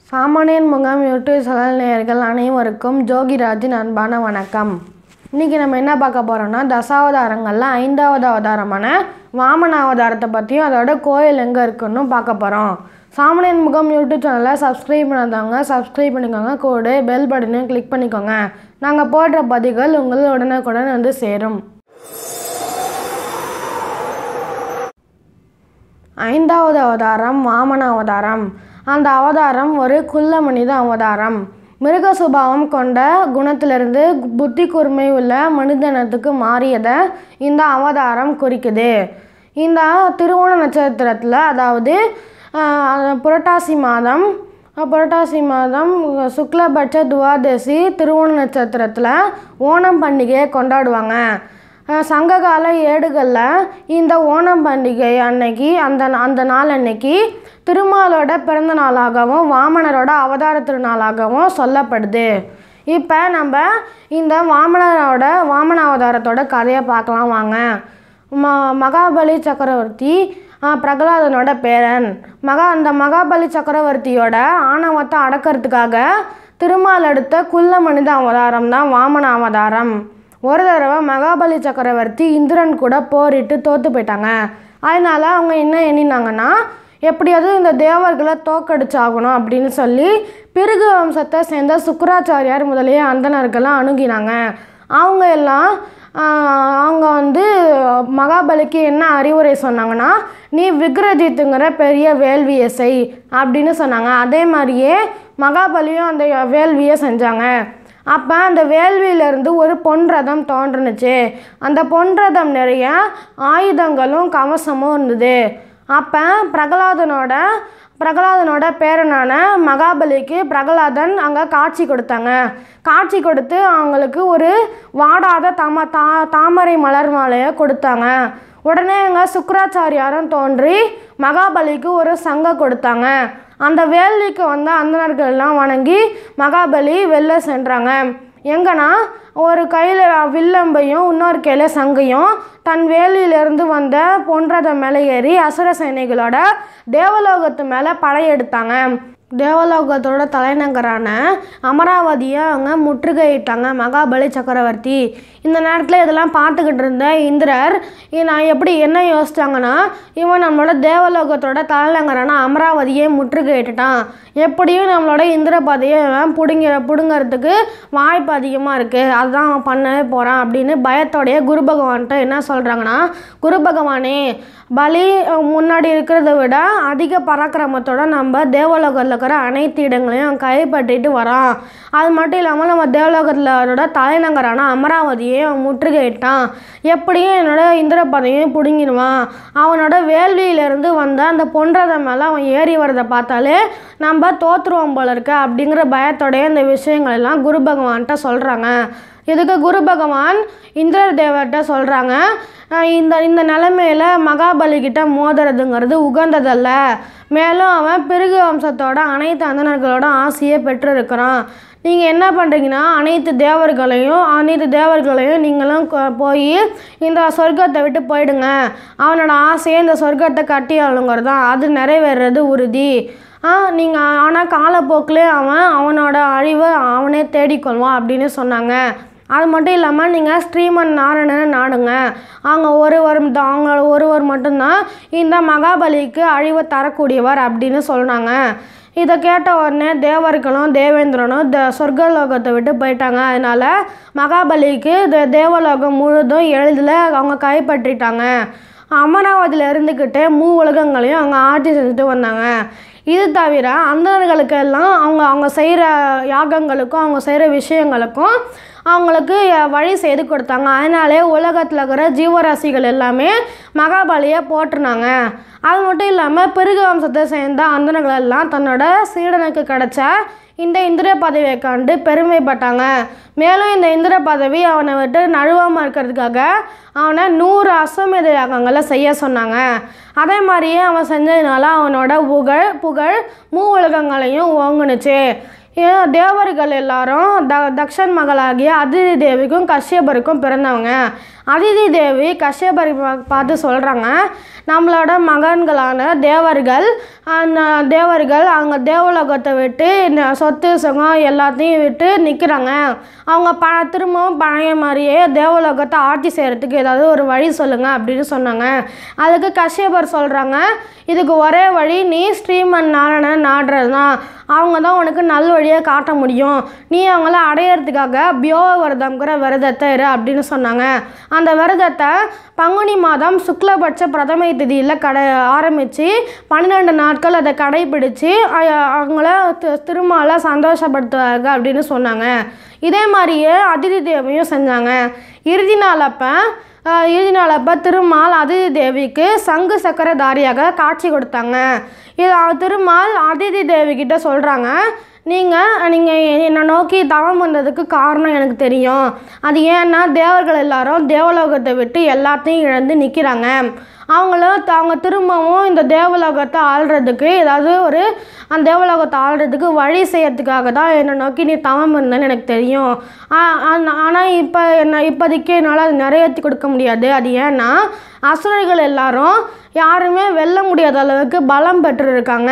சாமானியன் முகாம் YouTube channel நேயர்கள் அனைவருக்கும் ஜோகிராஜின் அன்பான வணக்கம் இன்றைக்கி நம்ம என்ன பார்க்க போகிறோம்னா தசாவதாரங்களில் ஐந்தாவது அவதாரமான வாமன அவதாரத்தை பற்றியும் அதோட கோயில் எங்கே இருக்குன்னு பார்க்க போகிறோம் சாமானியன் முகம் யூடியூப் சேனலை சப்ஸ்கிரைப் பண்ணாதவங்க சப்ஸ்கிரைப் பண்ணிக்கோங்க கூட பெல் பட்டனையும் கிளிக் பண்ணிக்கோங்க நாங்கள் போடுற பதிவுகள் உங்கள் உடனுக்குடன் வந்து சேரும் ஐந்தாவது அவதாரம் வாமன அவதாரம் அந்த அவதாரம் ஒரு குள்ள மனித அவதாரம் மிருக சுபாவம் கொண்ட குணத்திலிருந்து புத்தி கூர்மை உள்ள மனிதனத்துக்கு மாறியதை இந்த அவதாரம் குறிக்குது இந்த திருவோண நட்சத்திரத்தில் அதாவது ஆஹ், புரட்டாசி மாதம் புரட்டாசி மாதம் சுக்லபட்ச துவாதசி திருவோண நட்சத்திரத்தில் ஓணம் பண்டிகையை கொண்டாடுவாங்க அஹ் சங்ககால ஏடுகளில் இந்த ஓணம் பண்டிகை அன்னைக்கு அந்த அந்த நாள் அன்னைக்கு திருமாலோட பிறந்த நாளாகவும் வாமனரோட அவதார திருநாளாகவும் சொல்லப்படுது இப்போ நம்ம இந்த வாமனரோட வாமன அவதாரத்தோட கதையை பார்க்கலாம் வாங்க ம மகாபலி சக்கரவர்த்தி அஹ், பிரகலாதனோட பேரன் மகா அந்த மகாபலி சக்கரவர்த்தியோட ஆணவத்தை அடக்கிறதுக்காக திருமால் எடுத்த குள்ள மனித அவதாரம் தான் வாமன அவதாரம் ஒரு தடவை மகாபலி சக்கரவர்த்தி இந்திரன் கூட போரிட்டு தோத்து போயிட்டாங்க அதனால அவங்க என்ன எண்ணினாங்கன்னா எப்படியாவது இந்த தேவர்களை தோக்கடிச்சாகணும் அப்படின்னு சொல்லி பிருகு வம்சத்தை சேர்ந்த சுக்கராச்சாரியார் முதலிய அந்தணர்கள்லாம் அணுகினாங்க அவங்க எல்லாம் ஆஹ், அவங்க வந்து மகாபலிக்கு என்ன அறிவுரை சொன்னாங்கன்னா நீ விக்ரஜித்துங்கிற பெரிய வேள்வியை செய் அப்படின்னு சொன்னாங்க அதே மாதிரியே மகாபலியும் அந்த வேள்வியை செஞ்சாங்க அப்போ அந்த வேள்வியிலேருந்து ஒரு பொன் ரதம் தோன்றுனுச்சு அந்த பொன் ரதம் நிறைய ஆயுதங்களும் கவசமும் இருந்தது அப்போ பிரகலாதனோட பிரகலாதனோட பேரனான மகாபலிக்கு பிரகலாதன் அங்கே காட்சி கொடுத்தாங்க காட்சி கொடுத்து அவங்களுக்கு ஒரு வாடாத தம தா தாமரை மலர் மாலையை கொடுத்தாங்க உடனே அங்கே சுக்கராச்சாரியாரும் தோன்றி மகாபலிக்கு ஒரு சங்கம் கொடுத்தாங்க அந்த வேள்விக்கு வந்த அந்தணர்கள்லாம் வணங்கி மகாபலி வெளில சென்றாங்க எங்கன்னா ஒரு கையில் வில்லம்பையும் இன்னொரு கையில் சங்கையும் தன் வேலியிலிருந்து வந்த பொன்றத மேலே ஏறி அசுர சேனைகளோட தேவலோகத்து மேலே படையெடுத்தாங்க தேவலோகத்தோட தலைநகரான அமராவதியை அவங்க முற்றுகையிட்டாங்க மகாபலி சக்கரவர்த்தி இந்த நேரத்தில் இதெல்லாம் பார்த்துக்கிட்டு இருந்த இந்திரர் இ- நான் எப்படி என்ன யோசிச்சாங்கன்னா இவன் நம்மளோட தேவலோகத்தோட தலைநகரான அமராவதியை முற்றுகையிட்டுட்டான் எப்படியும் நம்மளோட இந்திர பதவியை அவன் பிடுங்கிற பிடுங்கிறதுக்கு வாய்ப்பு அதிகமாக இருக்குது அதுதான் அவன் பண்ணவே போகிறான் அப்படின்னு பயத்தோடைய குரு பகவான்கிட்ட என்ன சொல்கிறாங்கன்னா குரு பகவானே பலி அஹ், முன்னாடி இருக்கிறத விட அதிக பராக்கிரமத்தோட நம்ம தேவலோகத்தில் இருக்கிற அனைத்து இடங்களையும் அவன் கைப்பற்றிட்டு வரான் அது மட்டும் இல்லாமல் நம்ம தேவலோகத்திலோட தலைநகரான அமராவதியை அவன் முற்றுகையிட்டான் எப்படியும் என்னோட இந்திர பதவியும் பிடுங்கிடுவான் அவனோட வேள்வியிலேருந்து வந்த அந்த பொன்றதை மேலே அவன் ஏறி வரதை பார்த்தாலே நம்ம தோற்றுருவோம் போல இருக்கு அப்படிங்கிற பயத்தோடைய இந்த விஷயங்கள் எல்லாம் குரு பகவான்கிட்ட சொல்கிறாங்க இதுக்கு குரு பகவான் இந்திர தேவர்கிட்ட சொல்கிறாங்க இந்த இந்த நிலமையில மகாபலி கிட்ட மோதுறதுங்கிறது உகந்ததல்ல மேலும் அவன் பிருகு வம்சத்தோட அனைத்து அந்தணர்களோட ஆசையை பெற்றிருக்கிறான் நீங்கள் என்ன பண்ணுறீங்கன்னா அனைத்து தேவர்களையும் அனைத்து தேவர்களையும் நீங்களும் கொ- போய் இந்த சொர்க்கத்தை விட்டு போயிடுங்க அவனோட ஆசையை இந்த சொர்க்கத்தை கட்டி ஆளுங்கிறது தான் அது நிறைவேறது உறுதி ஆ நீங்கள் ஆனால் காலப்போக்கிலே அவன் அவனோட அழிவை அவனே தேடிக்கொள்வான் அப்படின்னு சொன்னாங்க அது மட்டும் இல்லாமல் நீங்கள் ஸ்ரீமன் நாராயணனை நாடுங்க அவங்க ஒருவர் தான் அவங்களோட ஒருவர் மட்டும்தான் இந்த மகாபலிக்கு அழிவை தரக்கூடியவர் அப்படின்னு சொன்னாங்க இதை கேட்ட உடனே தேவர்களும் தேவேந்திரனும் த சொர்க்கலோகத்தை விட்டு போயிட்டாங்க அதனால மகாபலிக்கு தே தேவலோகம் முழுதும் எளிதில் அவங்க கைப்பற்றிட்டாங்க அமராவதியில் இருந்துக்கிட்டே மூ உலகங்களையும் அவங்க ஆட்சி செஞ்சுட்டு வந்தாங்க இது தவிர அந்தணர்களுக்கெல்லாம் அவங்க அவங்க செய்கிற யாகங்களுக்கும் அவங்க செய்கிற விஷயங்களுக்கும் அவங்களுக்கு அஹ், வழி செய்து கொடுத்தாங்க அதனாலே உலகத்தில் இருக்கிற ஜீவராசிகள் எல்லாமே மகாபலியை போற்றுனாங்க அது மட்டும் இல்லாமல் பிருகு வம்சத்தை சேர்ந்த அந்தணர்கள் எல்லாம் தன்னோட சீடனுக்கு கிடைச்ச இந்த இந்திர பதவியை கண்டு பெருமைப்பட்டாங்க மேலும் இந்த இந்திர பதவி அவனை விட்டு நழுவாமல் இருக்கிறதுக்காக அவனை நூறு அஸ்வமேத யாகங்களை செய்ய சொன்னாங்க அதே மாதிரியே அவன் செஞ்சதுனால அவனோட புகழ் புகழ் மூ உலகங்களையும் ஓங்குனுச்சு ஏன் தேவர்கள் எல்லாரும் த தக்ஷன் மகளாகிய அதிதி தேவிக்கும் கஷ்யபருக்கும் பிறந்தவங்க அதிதி தேவி கஷ்யபரை பா- பார்த்து சொல்கிறாங்க நம்மளோட மகன்களான தேவர்கள் அந்த தேவர்கள் அவங்க தேவலோகத்தை விட்டு இந்த சொத்து சுகம் எல்லாத்தையும் விட்டு நிற்கிறாங்க அவங்க ப திரும்பவும் பழைய மாதிரியே தேவலோகத்தை ஆட்சி செய்கிறதுக்கு ஏதாவது ஒரு வழி சொல்லுங்கள் அப்படின்னு சொன்னாங்க அதுக்கு கஷ்யபர் சொல்கிறாங்க இதுக்கு ஒரே வழி நீ ஸ்ரீமன் நாராயணன் நாடுறது தான் அவங்க தான் உனக்கு நல் வழியை காட்ட முடியும் நீ அவங்கள அடையிறதுக்காக பியோக விரதம்ங்கிற விரதத்தை இரு அப்படின்னு சொன்னாங்க அந்த விரதத்தை பங்குனி மாதம் சுக்லபட்ச பிரதமை திதியில் கடை ஆரம்பித்து பன்னிரெண்டு நாட்கள் அதை கடைபிடிச்சு அ- அவங்கள தி- திருமாலை சந்தோஷப்படுத்துவாங்க அப்படின்னு சொன்னாங்க இதே மாதிரியே அதிதி தேவியும் செஞ்சாங்க இறுதி நாள் அப்போ ஆஹ் இறுதி நாள் அப்போ திருமால் அதிதி தேவிக்கு சங்கு சக்கரதாரியாக காட்சி கொடுத்தாங்க இது அவ- திருமால் அதிதி தேவி கிட்ட சொல்கிறாங்க நீங்கள் நீங்கள் என்னை நோக்கி தவம் வந்ததுக்கு காரணம் எனக்கு தெரியும் அது ஏன்னா தேவர்கள் எல்லாரும் தேவலோகத்தை விட்டு எல்லாத்தையும் இழந்து நிற்கிறாங்க அவங்களும் த- அவங்க திரும்பவும் இந்த தேவலோகத்தை ஆள்றதுக்கு ஏதாவது ஒரு அந்த தேவலோகத்தை ஆள்றதுக்கு வழி செய்யறதுக்காக தான் என்னை நோக்கி நீ தவம் இருந்தேன்னு எனக்கு தெரியும் ஆனால் இப்போ என்ன இப்போதைக்கு என்னால் அது நிறைவேற்றி கொடுக்க முடியாது அது ஏன்னா அசுரர்கள் எல்லாரும் யாருமே வெல்ல முடியாத அளவுக்கு பலம் பெற்று இருக்காங்க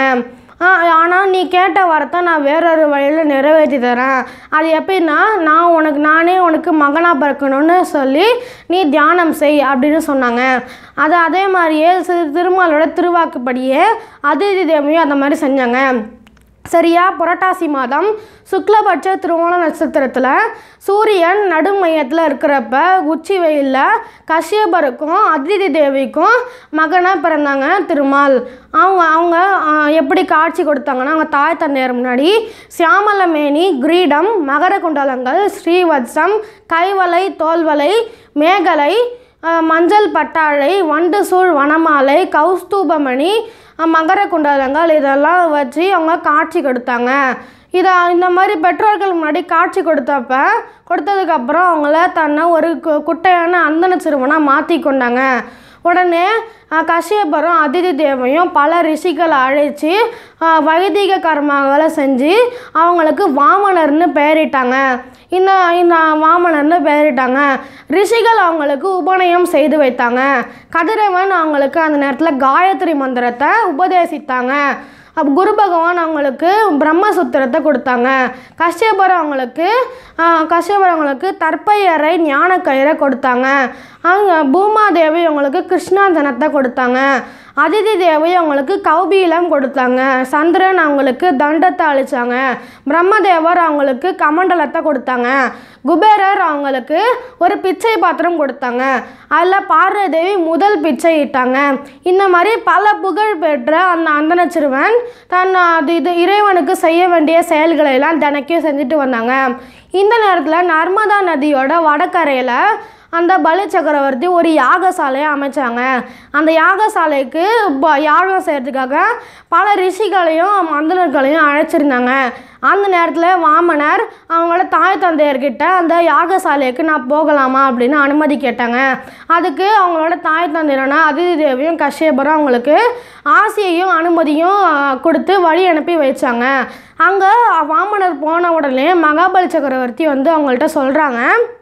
ஆனால் நீ கேட்ட வரத்தை நான் வேறொரு வழியில் நிறைவேற்றி தரேன் அது எப்படின்னா நான் உனக்கு நானே உனக்கு மகனாக பிறக்கணும்னு சொல்லி நீ தியானம் செய் அப்படின்னு சொன்னாங்க அது அதே மாதிரியே சி- திருமாலோட திருவாக்குப்படியே அதிதி தேவியும் அந்த மாதிரி செஞ்சாங்க சரியா புரட்டாசி மாதம் சுக்லபட்ச திருவோண நட்சத்திரத்தில் சூரியன் நடுமையத்தில் இருக்கிறப்ப உச்சி வெயிலில் கஷ்யபருக்கும் அதிதி தேவிக்கும் மகனாக பிறந்தாங்க திருமால் அவங்க அவங்க ஆ, எப்படி காட்சி கொடுத்தாங்கன்னா அவங்க தாய் தந்தையர் முன்னாடி சியாமலமேனி கிரீடம் மகர குண்டலங்கள் ஸ்ரீவத்சம் கைவலை தோல்வலை மேகலை அஹ் மஞ்சள் பட்டாழை வண்டு சூழ் வனமாலை கௌஸ்தூபமணி அஹ் மகர குண்டலங்கள் இதெல்லாம் வச்சு அவங்க காட்சி கொடுத்தாங்க இதை இந்த மாதிரி பெற்றோர்கள் முன்னாடி காட்சி கொடுத்தப்ப கொடுத்ததுக்கப்புறம் அவங்கள தன்னை ஒரு கு- குட்டையான அந்தன சிறுவனாக மாற்றி கொண்டாங்க உடனே அஹ், கஷ்யபரும் அதிதி தேவையும் பல ரிஷிகளை அழைச்சி அஹ், வைதிக கர்மாக்களை செஞ்சு அவங்களுக்கு வாமனர்னு பெயரிட்டாங்க இந்த இந்த வாமனர்னு பெயரிட்டாங்க ரிஷிகள் அவங்களுக்கு உபநயம் செய்து வைத்தாங்க கதிரவன் அவங்களுக்கு அந்த நேரத்தில் காயத்ரி மந்திரத்தை உபதேசித்தாங்க அப்போ குரு பகவான் அவங்களுக்கு பிரம்மசூத்திரத்தை கொடுத்தாங்க கஷ்யபர் அவங்களுக்கு ஆஹ், கஷ்யபர் அவங்களுக்கு தற்பையறை ஞான கயிறை கொடுத்தாங்க அவங்க பூமாதேவி அவங்களுக்கு கிருஷ்ணாந்தனத்தை கொடுத்தாங்க அதிதி தேவி அவங்களுக்கு கௌபீலம் கொடுத்தாங்க சந்திரன் அவங்களுக்கு தண்டத்தை அழிச்சாங்க பிரம்மதேவர் அவங்களுக்கு கமண்டலத்தை கொடுத்தாங்க குபேரர் அவங்களுக்கு ஒரு பிச்சை பாத்திரம் கொடுத்தாங்க அதில் பார்வதேவி முதல் பிச்சை இட்டாங்க இந்த மாதிரி பல புகழ் பெற்ற அந்த அந்தன சிறுவன் தன் அது இது இறைவனுக்கு செய்ய வேண்டிய செயல்களை எல்லாம் தினைக்கும் செஞ்சுட்டு வந்தாங்க இந்த நேரத்தில் நர்மதா நதியோட வடகரையில் அந்த பலி சக்கரவர்த்தி ஒரு யாகசாலையை அமைச்சாங்க அந்த யாகசாலைக்கு ப- யாகம் செய்கிறதுக்காக பல ரிஷிகளையும் மந்திரர்களையும் அழைச்சிருந்தாங்க அந்த நேரத்தில் வாமனர் அவங்களோட தாய் தந்தையர்கிட்ட அந்த யாகசாலைக்கு நான் போகலாமா அப்படின்னு அனுமதி கேட்டாங்க அதுக்கு அவங்களோட தாய் தந்தையரான அதிதி தேவியும் கஷ்யபரும் அவங்களுக்கு ஆசையையும் அனுமதியும் ஆ, கொடுத்து வழி அனுப்பி வைச்சாங்க அங்கே வாமனர் போன உடனே மகாபலி சக்கரவர்த்தி வந்து அவங்கள்ட்ட சொல்கிறாங்க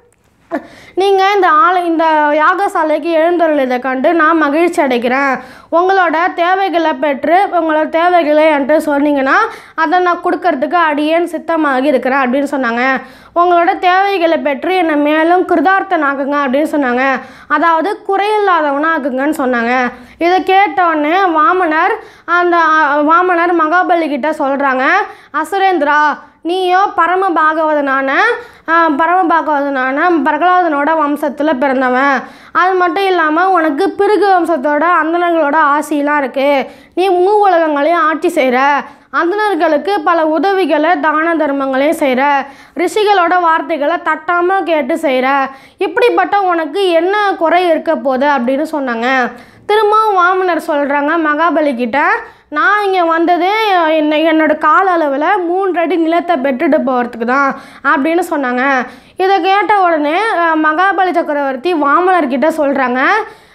நீங்கள் இந்த ஆலை இந்த யாகசாலைக்கு எழுந்தருளதை கண்டு நான் மகிழ்ச்சி அடைக்கிறேன் உங்களோட தேவைகளை பெற்று உங்களோட தேவைகளை என்கிட்ட சொன்னீங்கன்னா அதை நான் கொடுக்கறதுக்கு அடியேன் சித்தமாகி இருக்கிறேன் அப்படின்னு சொன்னாங்க உங்களோட தேவைகளை பெற்று என்னை மேலும் கிருதார்த்தனாக்குங்க அப்படின்னு சொன்னாங்க அதாவது குறையில்லாதவனாக்குங்கன்னு சொன்னாங்க இதை கேட்ட உடனே வாமனர் அந்த அ, வாமனர் மகாபலி கிட்ட சொல்கிறாங்க அசுரேந்திரா நீயோ பரம பாகவதனான ஆஹ், பரம பாகவதனான பிரகலாதனோட வம்சத்தில் பிறந்தவன் அது மட்டும் இல்லாமல் உனக்கு பிருகு வம்சத்தோட அந்தணர்களோட ஆசையெல்லாம் இருக்குது நீ மூ உலகங்களையும் ஆட்சி செய்கிற அந்தணர்களுக்கு பல உதவிகளை தான தர்மங்களையும் செய்கிற ரிஷிகளோட வார்த்தைகளை தட்டாமல் கேட்டு செய்கிற இப்படிப்பட்ட உனக்கு என்ன குறை இருக்க போகுது அப்படின்னு சொன்னாங்க திரும்பவும் வாமனர் சொல்கிறாங்க மகாபலி கிட்ட நான் இங்கே வந்ததே என்ன என்னோட கால அளவில் மூன்றடி நிலத்தை பெற்றுட்டு போகிறதுக்கு தான் அப்படின்னு சொன்னாங்க இதை கேட்ட உடனே அஹ், மகாபலி சக்கரவர்த்தி வாமனர்கிட்ட சொல்கிறாங்க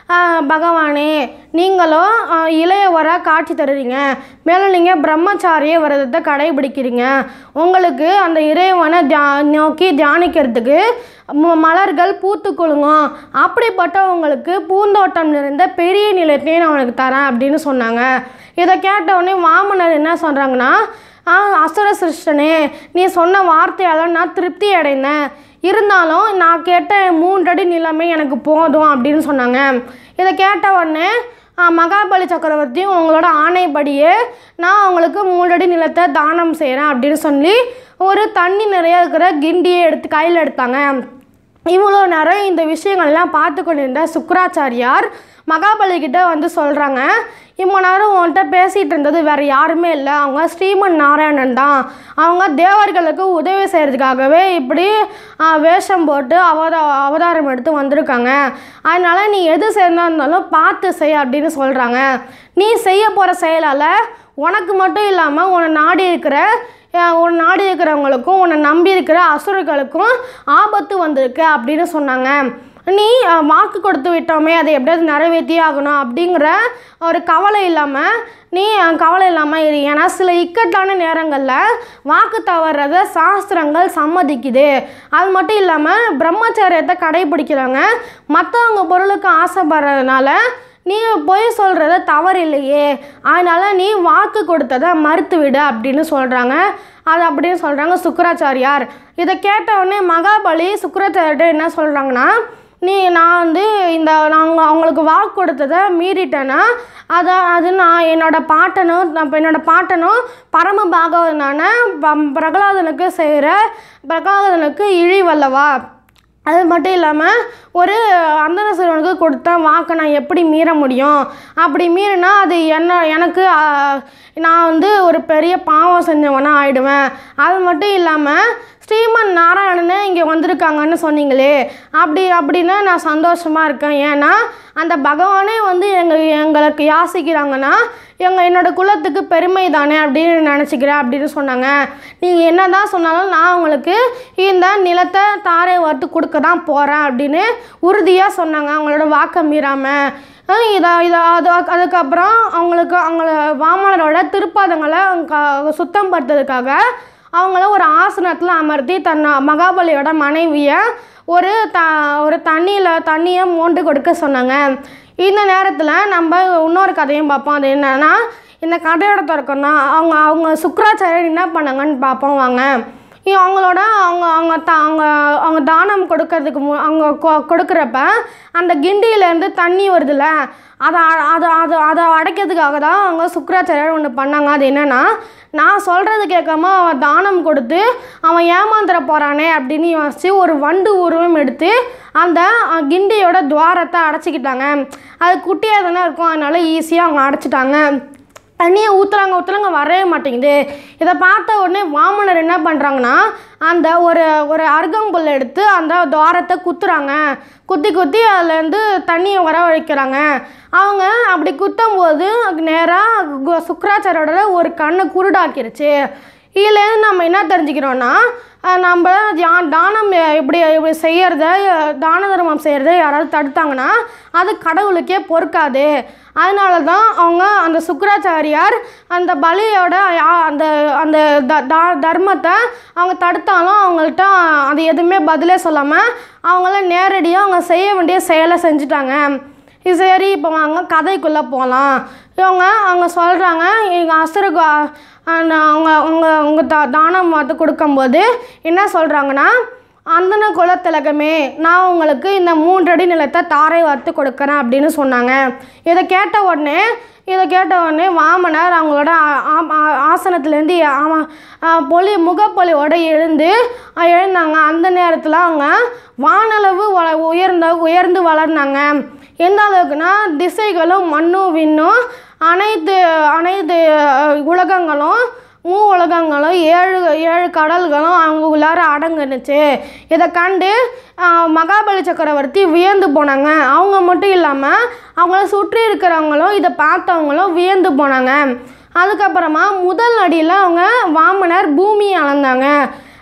ஆஹ், பகவானே நீங்களும் ஆஹ், இளையவராக காட்சி தருறீங்க மேலும் நீங்கள் பிரம்மச்சாரிய விரதத்தை கடைபிடிக்கிறீங்க உங்களுக்கு அந்த இறைவனை தியா நோக்கி தியானிக்கிறதுக்கு ம- மலர்கள் பூத்து குலுங்கும் அப்படிப்பட்டவங்களுக்கு பூந்தோட்டம் நிறைந்த பெரிய நிலத்தையும் நான் உனக்கு தரேன் அப்படின்னு சொன்னாங்க இதை கேட்ட உடனே வாமனர் என்ன சொல்கிறாங்கன்னா ஆ அசுர சிருஷ்டனே நீ சொன்ன வார்த்தையால் நான் திருப்தி அடைந்தேன் இருந்தாலும் நான் கேட்ட மூன்றடி நிலைமை எனக்கு போதும் அப்படின்னு சொன்னாங்க இதை கேட்ட உடனே ஆ, மகாபலி சக்கரவர்த்தியும் உங்களோட ஆணைப்படியே நான் உங்களுக்கு மூன்றடி நிலத்தை தானம் செய்கிறேன் அப்படின்னு சொல்லி ஒரு தண்ணி நிறைய இருக்கிற கிண்டியை எடுத்து கையில் எடுத்தாங்க இவ்வளோ நேரம் இந்த விஷயங்கள்லாம் பார்த்து கொண்டிருந்த சுக்கராச்சாரியார் மகாபலி கிட்ட வந்து சொல்கிறாங்க இவ்வளோ நேரம் உன்கிட்ட பேசிகிட்டு இருந்தது வேறு யாருமே இல்லை அவங்க ஸ்ரீமன் நாராயணன் தான் அவங்க தேவர்களுக்கு உதவி செய்கிறதுக்காகவே இப்படி ஆ, வேஷம் போட்டு அவதா அவதாரம் எடுத்து வந்திருக்காங்க அதனால் நீ எது செய்யறதா இருந்தாலும் பார்த்து செய் அப்படின்னு சொல்கிறாங்க நீ செய்ய போகிற செயலால் உனக்கு மட்டும் இல்லாமல் உன்னை நாடி இருக்கிற அஹ், உன் நாடி இருக்கிறவங்களுக்கும் உன்னை நம்பி இருக்கிற அசுரர்களுக்கும் ஆபத்து வந்திருக்கு அப்படின்னு சொன்னாங்க நீ அஹ், வாக்கு கொடுத்து விட்டோமே அதை எப்படியாவது நிறைவேற்றியே ஆகணும் அப்படிங்கிற ஒரு கவலை இல்லாமல் நீ அஹ், கவலை இல்லாமல் இரு ஏன்னா சில இக்கட்டான நேரங்களில் வாக்கு தவறத சாஸ்திரங்கள் சம்மதிக்குது அது மட்டும் இல்லாமல் பிரம்மச்சரியத்தை கடைபிடிக்கிறாங்க மற்றவங்க பொருளுக்கு ஆசைப்படுறதுனால நீ பொய் சொல்கிறத தவறு இல்லையே அதனால் நீ வாக்கு கொடுத்ததை மறுத்து விடு அப்படின்னு சொல்கிறாங்க அது அப்படின்னு சொல்கிறாங்க சுக்கராச்சாரியார் இதை கேட்ட உடனே மகாபலி சுக்கராச்சாரியார்ட்ட என்ன சொல்கிறாங்கன்னா நீ நான் வந்து இந்த நாங்கள் அவங்களுக்கு வாக்கு கொடுத்ததை மீறிட்டேன்னா அதை அது நான் என்னோட பாட்டனும் நான் இப்ப என்னோட பாட்டனும் பரம பாகவதனான ப- பிரகலாதனுக்கு செய்கிற பிரகலாதனுக்கு இழிவல்லவா அது மட்டும் இல்லாமல் ஒரு அந்தன சிறுவனுக்கு கொடுத்த வாக்கை நான் எப்படி மீற முடியும் அப்படி மீறினா அது என்ன எனக்கு ஆ, நான் வந்து ஒரு பெரிய பாவம் செஞ்சவனா ஆயிடுவேன் அது மட்டும் இல்லாமல் ஸ்ரீமன் நாராயணனே இங்கே வந்திருக்காங்கன்னு சொன்னீங்களே அப்படி அப்படின்னா நான் சந்தோஷமாக இருக்கேன் ஏன்னா அந்த பகவானே வந்து எங்கள் எங்களுக்கு யாசிக்கிறாங்கன்னா எங்கள் என்னோட குலத்துக்கு பெருமை தானே அப்படின்னு நினச்சிக்கிறேன் அப்படின்னு சொன்னாங்க நீங்கள் என்ன தான் சொன்னாலும் நான் உங்களுக்கு இந்த நிலத்தை தாரை வறுத்து கொடுக்க தான் போகிறேன் அப்படின்னு உறுதியாக சொன்னாங்க அவங்களோட வாக்கை மீறாமல் அஹ் இதை இதை அது அதுக்கப்புறம் அவங்களுக்கு அவங்கள வாமனரோட திருப்பாதங்களை க- சுத்தம் படுத்துறதுக்காக அவங்கள ஒரு ஆசனத்தில் அமர்த்தி தன் மகாபலியோட மனைவியை ஒரு த ஒரு தண்ணியில் தண்ணியை மோண்டு கொடுக்க சொன்னாங்க இந்த நேரத்தில் நம்ம இன்னொரு கதையும் பார்ப்போம் அது என்னன்னா இந்த கதையோட தொடக்கம் தான் அவங்க அவங்க சுக்கராச்சாரியர் என்ன பண்ணாங்கன்னு பார்ப்போம் வாங்க இ- அவங்களோட அவங்க அவங்க த அவங்க அவங்க தானம் கொடுக்கறதுக்கு மு அவங்க கொ- கொடுக்குறப்ப அந்த கிண்டியிலேருந்து தண்ணி வருதுல்ல அதை அ- அதை அதை அதை அடைக்கிறதுக்காக தான் அவங்க சுக்கராச்சாரியர் ஒன்று பண்ணாங்க அது என்னென்னா நான் சொல்கிறது கேட்காம அவன் தானம் கொடுத்து அவன் ஏமாந்துட போகிறானே அப்படின்னு யோசித்து ஒரு வண்டு உருவம் எடுத்து அந்த அஹ், கிண்டியோட துவாரத்தை அடைச்சிக்கிட்டாங்க அது குட்டியாக தானே இருக்கும் அதனால ஈஸியாக அவங்க அடைச்சிட்டாங்க தண்ணியை ஊற்றுறாங்க ஊற்றுறாங்க வரவே மாட்டேங்குது இதை பார்த்த உடனே வாமனர் என்ன பண்ணுறாங்கன்னா அந்த ஒரு ஒரு அருகம்புல் எடுத்து அந்த துவாரத்தை குத்துறாங்க குத்தி குத்தி அதுலேருந்து தண்ணியை வர வைக்கிறாங்க அவங்க அப்படி குத்தும் போது நேராக சுக்கராச்சாரியோட ஒரு கண்ணை குருடாக்கிருச்சு இதுலேருந்து நம்ம என்ன தெரிஞ்சுக்கிறோன்னா அஹ் நம்ம தியா- தானம் எப்படி இப்படி செய்யறத அஹ் தான தர்மம் செய்கிறத யாராவது தடுத்தாங்கன்னா அது கடவுளுக்கே பொறுக்காது அதனால தான் அவங்க அந்த சுக்கராச்சாரியார் அந்த பலியோட யா- அந்த அந்த த- தா- தர்மத்தை அவங்க தடுத்தாலும் அவங்கள்ட்ட அது எதுவுமே பதிலே சொல்லாமல் அவங்கள நேரடியாக அவங்க செய்ய வேண்டிய செயலை செஞ்சுட்டாங்க இது சரி இப்போ வாங்க கதைக்குள்ளே போகலாம் இவங்க அவங்க சொல்கிறாங்க எங்கள் அசுருக்கு அவங்க அவங்க அவங்க தா தானம் வந்து கொடுக்கும்போது என்ன சொல்கிறாங்கன்னா அந்தன குலத்திலகமே நான் உங்களுக்கு இந்த மூன்றடி நிலத்தை தாரை வார்த்து கொடுக்குறேன் அப்படின்னு சொன்னாங்க இதை கேட்ட உடனே இதை கேட்ட உடனே வாமனர் அவங்களோட ஆ- ஆ- ஆ- ஆசனத்துலேருந்து ஆமா பொலி முகப்பொலியோட எழுந்து அஹ், எழுந்தாங்க அந்த நேரத்தில் அவங்க வானளவு வ உயர்ந்த உயர்ந்து வளர்ந்தாங்க எந்த அளவுக்குன்னா திசைகளும் மண்ணும் விண்ணும் அனைத்து அனைத்து அஹ், உலகங்களும் மூ உலகங்களும் ஏழு ஏழு கடல்களும் அவங்க உள்ளார அடங்குனுச்சு இதை கண்டு ஆஹ், மகாபலி சக்கரவர்த்தி வியந்து போனாங்க அவங்க மட்டும் இல்லாமல் அவங்கள சுற்றி இருக்கிறவங்களும் இதை பார்த்தவங்களும் வியந்து போனாங்க அதுக்கப்புறமா முதல் அடியில் அவங்க வாமனர் பூமியை அளந்தாங்க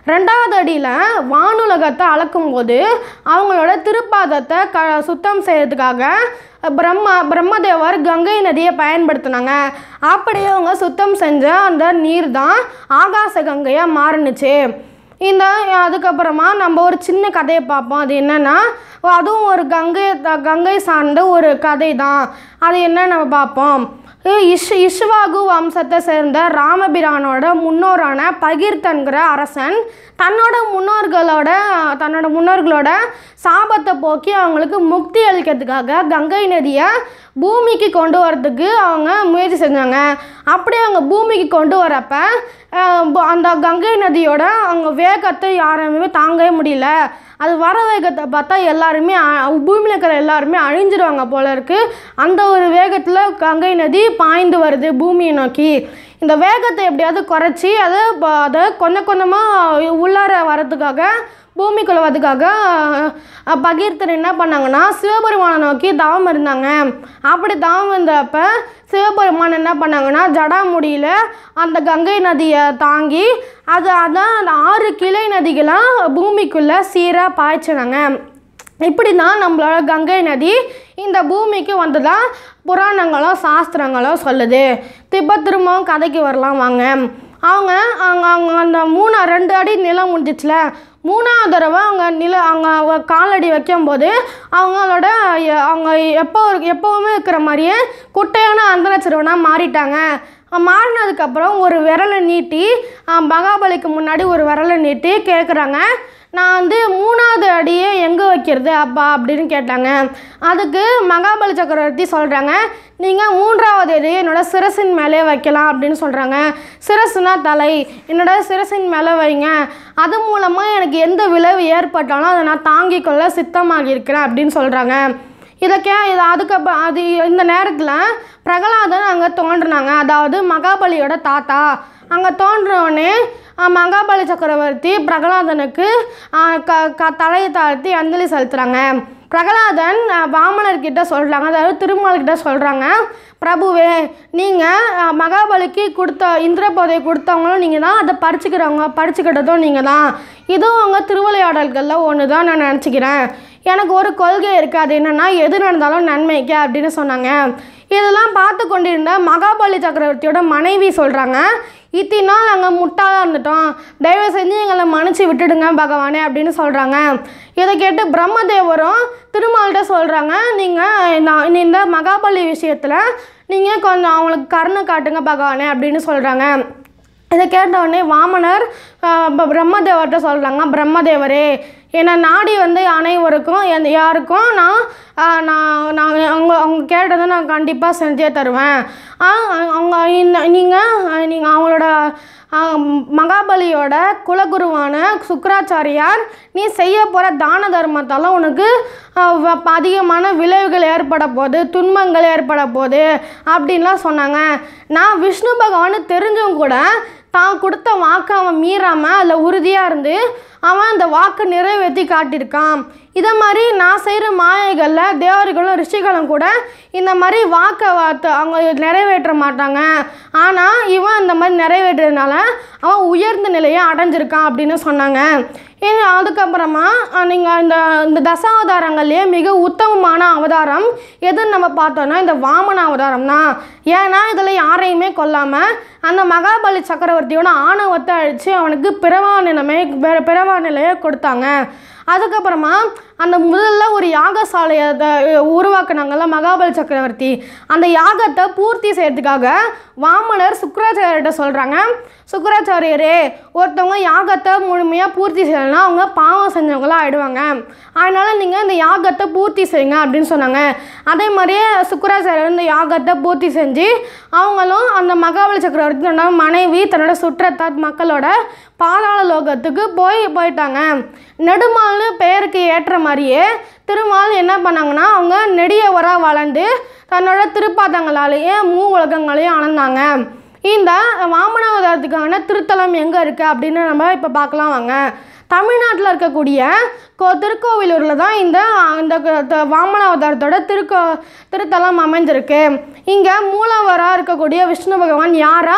ரெண்டாவது அடியில் வானுலகத்தை அளக்கும்போது அவங்களோட திருப்பாதத்தை க சுத்தம் செய்யறதுக்காக பிரம்மா பிரம்மதேவர் கங்கை நதியை பயன்படுத்தினாங்க அப்படியே அவங்க சுத்தம் செஞ்ச அந்த நீர் தான் ஆகாச கங்கையாக மாறுனுச்சு இந்த அதுக்கப்புறமா நம்ம ஒரு சின்ன கதையை பார்ப்போம் அது என்னென்னா அதுவும் ஒரு கங்கை த- கங்கை சார்ந்த ஒரு கதை தான் அது என்ன நம்ம பார்ப்போம் இஷ் இஷ்வாகு வம்சத்தை சேர்ந்த ராமபிரானோட முன்னோரான பகீர்த்தன்கிற அரசன் தன்னோட முன்னோர்களோட தன்னோட முன்னோர்களோட சாபத்தை போக்கி அவங்களுக்கு முக்தி அளிக்கிறதுக்காக கங்கை நதியை பூமிக்கு கொண்டு வரதுக்கு அவங்க முயற்சி செஞ்சாங்க அப்படி அவங்க பூமிக்கு கொண்டு வரப்ப அஹ், பு- அந்த கங்கை நதியோட அவங்க வேகத்தை யாருமே தாங்கவே முடியல அது வர வேகத்தை பார்த்தா எல்லாருமே அ- பூமியில் இருக்கிற எல்லாருமே அழிஞ்சிருவாங்க போல இருக்கு அந்த ஒரு வேகத்தில் கங்கை நதி பாய்ந்து வருது பூமியை நோக்கி இந்த வேகத்தை எப்படியாவது குறைச்சி அதை ப- அதை கொஞ்சம் கொஞ்சமாக உள்ளார வரதுக்காக பூமிக்குள்ள வரதுக்காக அஹ், பகீர்த்தன் என்ன பண்ணாங்கன்னா சிவபெருமானை நோக்கி தவம் இருந்தாங்க அப்படி தவம் இருந்தப்ப சிவபெருமான் என்ன பண்ணாங்கன்னா ஜடாமுடியில் அந்த கங்கை நதியை தாங்கி அது அதான் அந்த ஆறு கிளை நதிகளாக பூமிக்குள்ளே சீராக பாய்ச்சினாங்க இப்படி தான் நம்மளோட கங்கை நதி இந்த பூமிக்கு வந்ததா புராணங்களும் சாஸ்திரங்களும் சொல்லுது திரும்ப திரும்பவும் கதைக்கு வரலாம் வாங்க அவங்க அவங்க அவங்க அந்த மூணா ரெண்டு அடி நிலம் முடிஞ்சிச்சுல மூணாவது தடவை அவங்க நில அவங்க அவ காலடி வைக்கும்போது அவங்களோட எ- அவங்க எப்போ எப்போவுமே இருக்கிற மாதிரியே குட்டையான அந்தன சிறுவனாக மாறிட்டாங்க மாறினதுக்கப்புறம் ஒரு விரலை நீட்டி அஹ், மகாபலிக்கு முன்னாடி ஒரு விரலை நீட்டி கேட்குறாங்க நான் வந்து மூணாவது அடியை எங்கே வைக்கிறது அப்பா அப்படின்னு கேட்டாங்க அதுக்கு மகாபலி சக்கரவர்த்தி சொல்கிறாங்க நீங்கள் மூன்றாவது அடியை என்னோட சிரசின் மேலே வைக்கலாம் அப்படின்னு சொல்கிறாங்க சிரசுனா தலை என்னோட சிரசின் மேலே வைங்க அது மூலமாக எனக்கு எந்த விளைவு ஏற்பட்டாலும் அதை நான் தாங்கிக் கொள்ள சித்தமாக இருக்கிறேன் அப்படின்னு சொல்கிறாங்க இதை கே இது அதுக்கப்புறம் அது இந்த நேரத்தில் பிரகலாதன் அங்கே தோன்றுனாங்க அதாவது மகாபலியோட தாத்தா அங்கே தோன்றினோடனே மகாபலி சக்கரவர்த்தி பிரகலாதனுக்கு ஆ, க க தலையை தாழ்த்தி அஞ்சலி செலுத்துகிறாங்க பிரகலாதன் ஆ, வாமனர்கிட்ட சொல்கிறாங்க அதாவது திருமால்கிட்ட சொல்கிறாங்க பிரபுவே நீங்கள் மகாபலிக்கு கொடுத்த இந்திர பதவி கொடுத்தவங்களும் நீங்கள் தான் அதை பறிச்சுக்கிறவங்க பறிச்சுக்கிட்டதும் நீங்கள் தான் இதுவும் அவங்க திருவிளையாடல்களில் ஒன்று தான் நான் நினச்சிக்கிறேன் எனக்கு ஒரு கொள்கை இருக்குது அது என்னென்னா எது நடந்தாலும் நன்மைக்கு அப்படின்னு சொன்னாங்க இதெல்லாம் பார்த்து கொண்டிருந்த மகாபலி சக்கரவர்த்தியோட மனைவி சொல்கிறாங்க இத்தனை நாள் நாங்கள் முட்டாளாக இருந்துட்டோம் தயவு செஞ்சு எங்களை மன்னிச்சு விட்டுடுங்க பகவானே அப்படின்னு சொல்கிறாங்க இதை கேட்டு பிரம்மதேவரும் திருமால்கிட்ட சொல்கிறாங்க நீங்கள் இந்த மகாபலி விஷயத்தில் நீங்கள் கொஞ்சம் அவங்களுக்கு கருணை காட்டுங்க பகவானே அப்படின்னு சொல்கிறாங்க இதை கேட்ட உடனே வாமனர் ஆஹ், ப- பிரம்மதேவர்கிட்ட சொல்கிறாங்க பிரம்மதேவரே என்னை நாடி வந்து அனைவருக்கும் எந்த யாருக்கும் நான் ஆஹ், நான் நான் அவங்க அவங்க கேட்டதை நான் கண்டிப்பாக செஞ்சே தருவேன் ஆஹ், அவங்க இந்த நீங்கள் நீங்கள் அவங்களோட ஆஹ், மகாபலியோட குலகுருவான சுக்கராச்சாரியார் நீ செய்ய போகிற தான தர்மத்தால் உனக்கு ஆஹ், வ- அதிகமான விளைவுகள் ஏற்பட போகுது துன்பங்கள் ஏற்பட போகுது அப்படின்லாம் சொன்னாங்க நான் விஷ்ணு பகவான் தெரிஞ்சும் கூட தான் கொடுத்த வாக்கை அவன் மீறாமல் அதில் உறுதியாக இருந்து அவன் அந்த வாக்கை நிறைவேற்றி காட்டியிருக்கான் இதை மாதிரி நான் செய்கிற மாயைகளில் தேவர்களும் ரிஷிகளும் கூட இந்த மாதிரி வாக்கை வார்த்தை அவங்க நிறைவேற்ற மாட்டாங்க ஆனால் இவன் இந்த மாதிரி நிறைவேற்றுறதுனால அவன் உயர்ந்த நிலையை அடைஞ்சிருக்கான் அப்படின்னு சொன்னாங்க ஏன் அதுக்கப்புறமா நீங்கள் இந்த இந்த தசாவதாரங்கள்லேயே மிக உத்தமமான அவதாரம் எதுன்னு நம்ம பார்த்தோன்னா இந்த வாமன அவதாரம் தான் ஏன்னா இதில் யாரையுமே கொல்லாமல் அந்த மகாபலி சக்கரவர்த்தியோட ஆணவத்தை அழித்து அவனுக்கு பிறவா நிலைமை பிற- பிறவா நிலையை கொடுத்தாங்க அதுக்கப்புறமா அந்த முதல்ல ஒரு யாகசாலையை த- உருவாக்குனாங்கல்ல மகாபலி சக்கரவர்த்தி அந்த யாகத்தை பூர்த்தி செய்யறதுக்காக வாமனர் சுக்கராச்சாரியர்கிட்ட சொல்கிறாங்க சுக்கராச்சாரியரே ஒருத்தவங்க யாகத்தை முழுமையாக பூர்த்தி செய்யலைன்னா அவங்க பாவம் செஞ்சவங்களா ஆயிடுவாங்க அதனால் நீங்கள் இந்த யாகத்தை பூர்த்தி செய்யுங்க அப்படின்னு சொன்னாங்க அதே மாதிரியே சுக்கராச்சாரியர் இந்த யாகத்தை பூர்த்தி செஞ்சு அவங்களும் அந்த மகாபலி சக்கரவர்த்தி தன்னோட மனைவி தன்னோட சுற்றத்தார் மக்களோட பாதாள லோகத்துக்கு போய் போயிட்டாங்க நெடுமால்னு பெயருக்கு ஏற்ற மாதிரியே திருமால் என்ன பண்ணாங்கன்னா அவங்க நெடியவராக வளர்ந்து தன்னோட திருப்பாதங்களாலேயே மூ உலகங்களையும் அளந்தாங்க இந்த வாமனாவதாரத்துக்கான திருத்தலம் எங்கே இருக்குது அப்படின்னு நம்ம இப்போ பார்க்கலாம் வாங்க தமிழ்நாட்டில் இருக்கக்கூடிய கோ திருக்கோவிலூரில் தான் இந்த இந்த க- த- வாமனாவதாரத்தோட திருக்கோ திருத்தலம் அமைஞ்சிருக்கு இங்கே மூலவராக இருக்கக்கூடிய விஷ்ணு பகவான் யாரா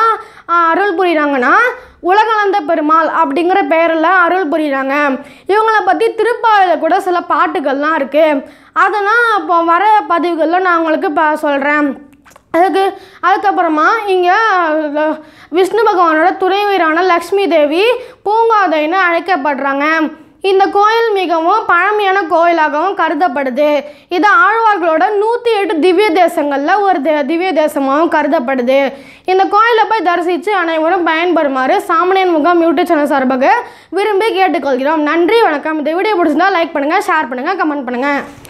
ஆஹ், அருள் புரிகிறாங்கன்னா உலகளந்த பெருமாள் அப்படிங்கிற பெயரில் அருள் புரிகிறாங்க இவங்கள பற்றி திருப்பாவையில் கூட சில பாட்டுகள்லாம் இருக்குது அதெல்லாம் இப்போ வர பதிவுகளில் நான் உங்களுக்கு இப்போ சொல்கிறேன் அதுக்கு அதுக்கப்புறமா இங்கே விஷ்ணு பகவானோட துணைவீரான லக்ஷ்மி தேவி பூங்காதைன்னு அழைக்கப்படுறாங்க இந்த கோயில் மிகவும் பழமையான கோயிலாகவும் கருதப்படுது இது ஆழ்வார்களோட நூற்றி எட்டு திவ்ய தேசங்களில் ஒரு தே திவ்ய தேசமாகவும் கருதப்படுது இந்த கோயிலை போய் தரிசித்து அனைவரும் பயன்பெறுமாறு சாமணியன் முகம் யூடியூப் சேனல் சார்பாக விரும்பி கேட்டுக்கொள்கிறோம் நன்றி வணக்கம் இந்த வீடியோ பிடிச்சிருந்தா லைக் பண்ணுங்கள் ஷேர் பண்ணுங்கள் கமெண்ட் பண்ணுங்கள்